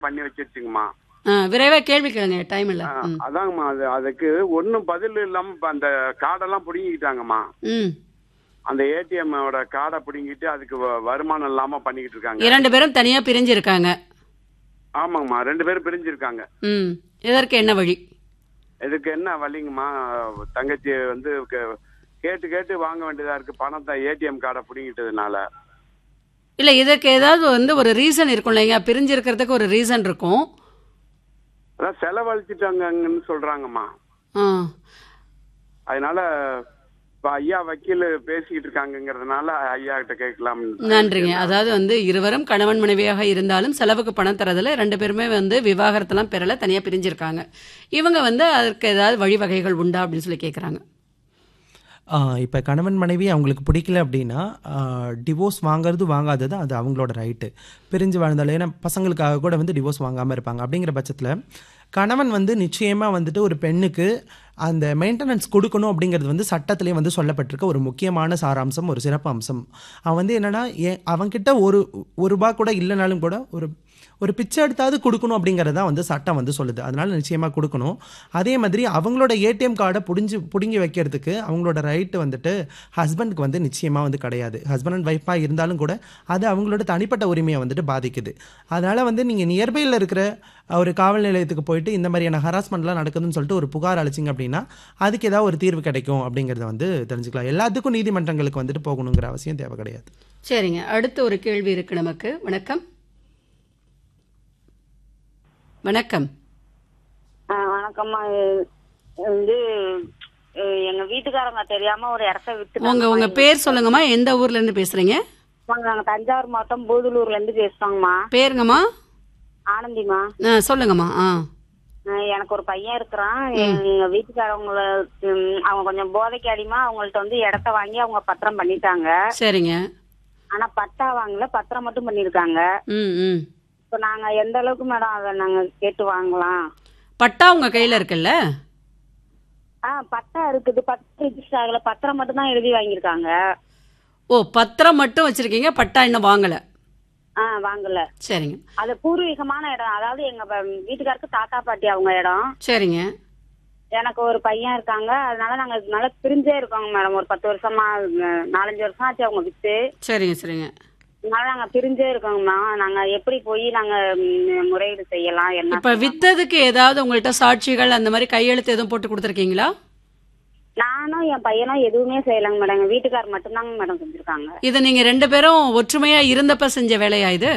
பண்ணி வச்சிருச்சுங்கம்மா ஆ, விரைவா கேள்வி கேளுங்க டைம் இல்ல ஆ, ம். அதாங்கம்மா அது அதுக்கு ஒன்றும் பதில் இல்லாம இப்ப அந்த கார்டெல்லாம் பிடுங்கிட்டாங்கம்மா ம் அந்த ஏடிஎம்மோட கார்டை பிடுங்கிட்டு அதுக்கு வ- வருமானம் இல்லாம பண்ணிக்கிட்டு இருக்காங்க இரண்டு பேரும் தனியா பிரிஞ்சு இருக்காங்க ஆமாங்கம்மா ரெண்டு பேரும் பிரிஞ்சிருக்காங்க ம் இதற்கு என்ன வழி இதுக்கு என்ன வழிங்கம்மா தங்கச்சி வந்து கே- கேட்டு கேட்டு வாங்க வேண்டியதா இருக்கு பணத்தை ஏடிஎம் கார்டை பிடுங்கிட்டதுனால இல்ல இதற்கு ஏதாவது வந்து ஒரு ரீசன் இருக்கும் இல்லைங்க பிரிஞ்சு இருக்கிறதுக்கு ஒரு ரீசன் இருக்கும் அதான் செலவழிச்சிட்டாங்கன்னு சொல்றாங்கம்மா ஆ அதனால இப்ப ஐயா வக்கீல் பேசிக்கிட்டு இருக்காங்கங்கிறதுனால ஐயா கிட்ட கேட்கலாம் நன்றிங்க அதாவது வந்து இருவரும் கணவன் மனைவியாக இருந்தாலும் செலவுக்கு பணம் தரதுல ரெண்டு பேருமே வந்து விவாகரத்தெல்லாம் பெறல தனியா பிரிஞ்சிருக்காங்க இவங்க வந்து அதற்கு ஏதாவது வழிவகைகள் உண்டா அப்படின்னு சொல்லி கேக்குறாங்க இப்போ கணவன் மனைவி அவங்களுக்கு பிடிக்கல அப்படின்னா டிவோர்ஸ் வாங்குறது வாங்காதது அது அவங்களோட ரைட்டு பிரிஞ்சு வாழ்ந்தாலும் ஏன்னா பசங்களுக்காக கூட வந்து டிவோர்ஸ் வாங்காமல் இருப்பாங்க அப்படிங்கிற பட்சத்தில் கணவன் வந்து நிச்சயமாக வந்துட்டு ஒரு பெண்ணுக்கு அந்த மெயின்டெனன்ஸ் கொடுக்கணும் அப்படிங்கிறது வந்து சட்டத்திலே வந்து சொல்லப்பட்டிருக்க ஒரு முக்கியமான சாராம்சம் ஒரு சிறப்பு அம்சம் அவன் வந்து என்னன்னா ஏ அவன்கிட்ட ஒரு ஒரு ரூபா கூட இல்லைனாலும் கூட ஒரு ஒரு பிச்சை எடுத்தாவது கொடுக்கணும் அப்படிங்கிறது தான் வந்து சட்டம் வந்து சொல்லுது அதனால நிச்சயமாக கொடுக்கணும் அதே மாதிரி அவங்களோட ஏடிஎம் கார்டை புடிஞ்சு பிடுங்கி வைக்கிறதுக்கு அவங்களோட ரைட்டு வந்துட்டு ஹஸ்பண்டுக்கு வந்து நிச்சயமாக வந்து கிடையாது ஹஸ்பண்ட் அண்ட் ஒய்ஃபாக இருந்தாலும் கூட அது அவங்களோட தனிப்பட்ட உரிமையை வந்துட்டு பாதிக்குது அதனால் வந்து நீங்கள் நியர்பையில் இருக்கிற ஒரு காவல் நிலையத்துக்கு போயிட்டு இந்த மாதிரியான ஹராஸ்மெண்ட்லாம் நடக்குதுன்னு சொல்லிட்டு ஒரு புகார் அளிச்சிங்க அப்படின்னா அதுக்கு ஏதாவது ஒரு தீர்வு கிடைக்கும் அப்படிங்கிறத வந்து தெரிஞ்சுக்கலாம் எல்லாத்துக்கும் நீதிமன்றங்களுக்கு வந்துட்டு போகணுங்கிற அவசியம் தேவை கிடையாது சரிங்க அடுத்த ஒரு கேள்வி இருக்கு நமக்கு வணக்கம் வணக்கம் ஆ, வணக்கம்மா இது வந்து அஹ், எங்க வீட்டுக்காரங்க தெரியாம ஒரு இடத்த வித்து உங்க உங்க பேர் சொல்லுங்கம்மா எந்த ஊர்ல இருந்து பேசுறீங்க நாங்க தஞ்சாவூர் மாவட்டம் பூதலூர்ல இருந்து பேசுறோங்கம்மா பேருங்கம்மா ஆனந்திமா ஆ, சொல்லுங்கம்மா ஆ அஹ், எனக்கு ஒரு பையன் இருக்கிறான் எங்க வீட்டுக்காரவங்கள ம், அவங்க கொஞ்சம் போதைக்கு அடிமா அவங்கள்ட்ட வந்து இடத்த வாங்கி அவங்க பத்திரம் பண்ணிட்டாங்க சரிங்க ஆனா பட்டா வாங்கல பத்திரம் மட்டும் பண்ணிருக்காங்க ம் ம் இப்ப நாங்க எந்த அளவுக்கு மேடம் அதை நாங்க கேட்டு வாங்கலாம் பட்டா உங்க கையில இருக்குல்ல ஆ பட்டா இருக்குது பட்டா ரிஜிஸ்டர் ஆகல பத்திரம் மட்டும் தான் எழுதி வாங்கியிருக்காங்க ஓ பத்திரம் மட்டும் வச்சிருக்கீங்க பட்டா இன்னும் வாங்கல ஆ வாங்கல சரிங்க அது பூர்வீகமான இடம் அதாவது எங்க ப- வீட்டுக்காருக்கு தாத்தா பாட்டி அவங்க இடம் சரிங்க எனக்கு ஒரு பையன் இருக்காங்க அதனால நாங்க நல்லா பிரிஞ்சே இருக்கோங்க மேடம் ஒரு பத்து வருஷமா அஹ், நாலஞ்சு வருஷம் ஆச்சு அவங்க வித்து சரிங்க சரிங்க அதனால நாங்க பிரிஞ்சே இருக்கோங்கம்மா நாங்க எப்படி போய் நாங்க ம், முறையீடு செய்யலாம் என்ன இப்ப வித்ததுக்கு ஏதாவது உங்கள்ட்ட சாட்சிகள் அந்த மாதிரி கையெழுத்து எதுவும் போட்டு கொடுத்துருக்கீங்களா நானும் என் பையனும் எதுவுமே செய்யலைங்க மேடம் எங்க வீட்டுக்கார் மட்டும்தாங்க மேடம் செஞ்சிருக்காங்க இது நீங்க ரெண்டு பேரும் ஒற்றுமையா இருந்தப்ப செஞ்ச வேலையா இது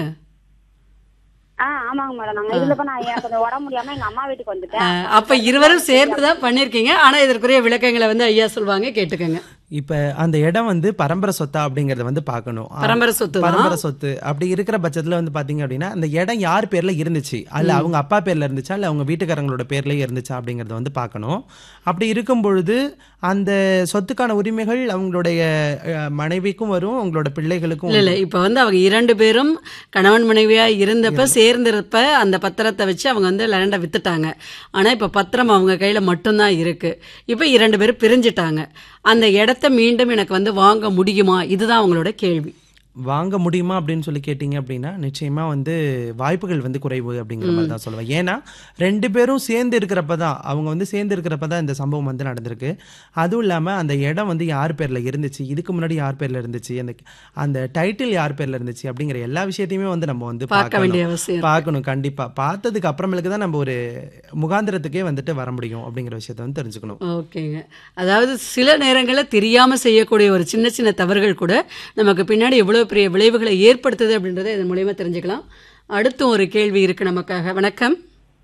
ஆ ஆமாங்க மேடம் நாங்க இதுலப்ப நான் எனக்கு கொஞ்சம் உடம்பு முடியாம எங்க அம்மா வீட்டுக்கு வந்துட்டேன் அஹ், அப்ப இருவரும் சேர்ந்துதான் பண்ணிருக்கீங்க ஆனா இதற்குரிய விளக்கங்களை வந்து ஐயா சொல்லுவாங்க கேட்டுக்கோங்க இப்போ அந்த இடம் வந்து பரம்பரை சொத்தா அப்படிங்கறத வந்து பார்க்கணும் ஆ, பரம்பரை சொத்து தான். பரம்பரை சொத்து அப்படி இருக்கிற பட்சத்துல வந்து பாத்தீங்க அப்படின்னா அந்த இடம் யார் பேர்ல இருந்துச்சு அல்ல அவங்க அப்பா பேர்ல இருந்துச்சா இல்ல அவங்க வீட்டுக்காரங்களோட பேர்ல இருந்துச்சா அப்படிங்கறத வந்து பார்க்கணும் அப்படி இருக்கும் பொழுது அந்த சொத்துக்கான உரிமைகள் அவங்களுடைய அஹ், மனைவிக்கும் வரும் அவங்களோட பிள்ளைகளுக்கும் இல்ல இல்ல இப்ப வந்து அவங்க இரண்டு பேரும் கணவன் மனைவியா இருந்தப்ப சேர்ந்திருப்ப அந்த பத்திரத்தை வச்சு அவங்க வந்து லேண்டை வித்துட்டாங்க ஆனா இப்ப பத்திரம் அவங்க கையில மட்டும்தான் இருக்கு இப்ப இரண்டு பேரும் பிரிஞ்சிட்டாங்க அந்த இடத்த மீண்டும் எனக்கு வந்து வாங்க முடியுமா இதுதான் அவங்களோட கேள்வி வாங்க முடியுமா அப்படின்னு சொல்லி கேட்டிங்க அப்படின்னா நிச்சயமா வந்து வாய்ப்புகள் வந்து குறைவு அப்படிங்கிற மாதிரி தான் சொல்லுவேன் ஏன்னா ரெண்டு பேரும் சேர்ந்து இருக்கிறப்ப தான் அவங்க வந்து சேர்ந்து இருக்கிறப்ப தான் இந்த சம்பவம் வந்து நடந்திருக்கு அதுவும் இல்லாமல் அந்த இடம் வந்து யார் பேரில் இருந்துச்சு இதுக்கு முன்னாடி யார் பேரில் இருந்துச்சு அந்த அந்த டைட்டில் யார் பேரில் இருந்துச்சு அப்படிங்கிற எல்லா விஷயத்தையுமே வந்து நம்ம வந்து பார்க்க பார்க்கணும். வேண்டிய அவசியம் இருக்கு. பார்க்கணும் கண்டிப்பாக பார்த்ததுக்கு அப்புறமேலுக்கு தான் நம்ம ஒரு முகாந்திரத்துக்கே வந்துட்டு வர முடியும் அப்படிங்கிற விஷயத்த வந்து தெரிஞ்சுக்கணும் ஓகேங்க அதாவது சில நேரங்களில் தெரியாம செய்யக்கூடிய ஒரு சின்ன சின்ன தவறுகள் கூட நமக்கு பின்னாடி எவ்வளவு பெரிய விளைவுகளை ஏற்படுத்துது அப்படின்றத இதன் மூலியமா தெரிஞ்சுக்கலாம் அடுத்தும் ஒரு கேள்வி இருக்கு நமக்காக வணக்கம்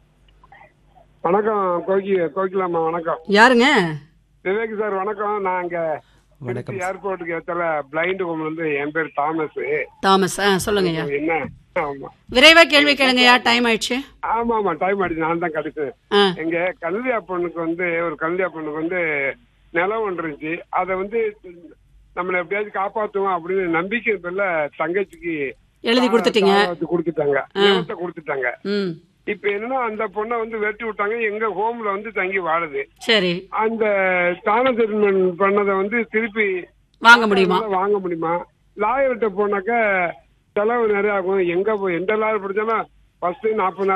வணக்கம் கோகி கோகிலாமா வணக்கம் யாருங்க விவேக் சார் வணக்கம் நான் இங்க வணக்கம் ஏர்போர்ட்டுக்கு ஏத்தல பிளைண்ட் ஹோம்ல இருந்து என் பேர் தாமஸ் தாமஸ் ஆ சொல்லுங்க ஐயா என்ன ஆமா விரைவா கேள்வி கேளுங்கய்யா டைம் ஆயிடுச்சு ஆமா ஆமா டைம் ஆயிடுச்சு நான் தான் கிடைச்சு ஆ எங்க கல்வியா பொண்ணுக்கு வந்து ஒரு கல்வியா பொண்ணுக்கு வந்து நிலம் ஒன்று இருந்துச்சு அதை வந்து நம்மளை எப்படியாச்சும் காப்பாத்துவோம் அப்படின்னு நம்பிக்கை பேர்ல தங்கச்சிக்கு எழுதி கொடுத்துட்டீங்க காவத்து கொடுத்துட்டாங்க நிலத்தை கொடுத்துட்டாங்க ம் இப்ப என்னன்னா அந்த பொண்ணை வந்து வெட்டி விட்டாங்க எங்க ஹோம்ல வந்து தங்கி வாழுது சரி அந்த தான செட்டில்மெண்ட் பண்ணதை வந்து திருப்பி வாங்க முடியுமா வாங்க முடியுமா லாயர்கிட்ட போனாக்க செலவு நிறைய ஆகும் எங்க போய் எந்த லாயர் படிச்சாலும் ஃபர்ஸ்ட் நாற்பது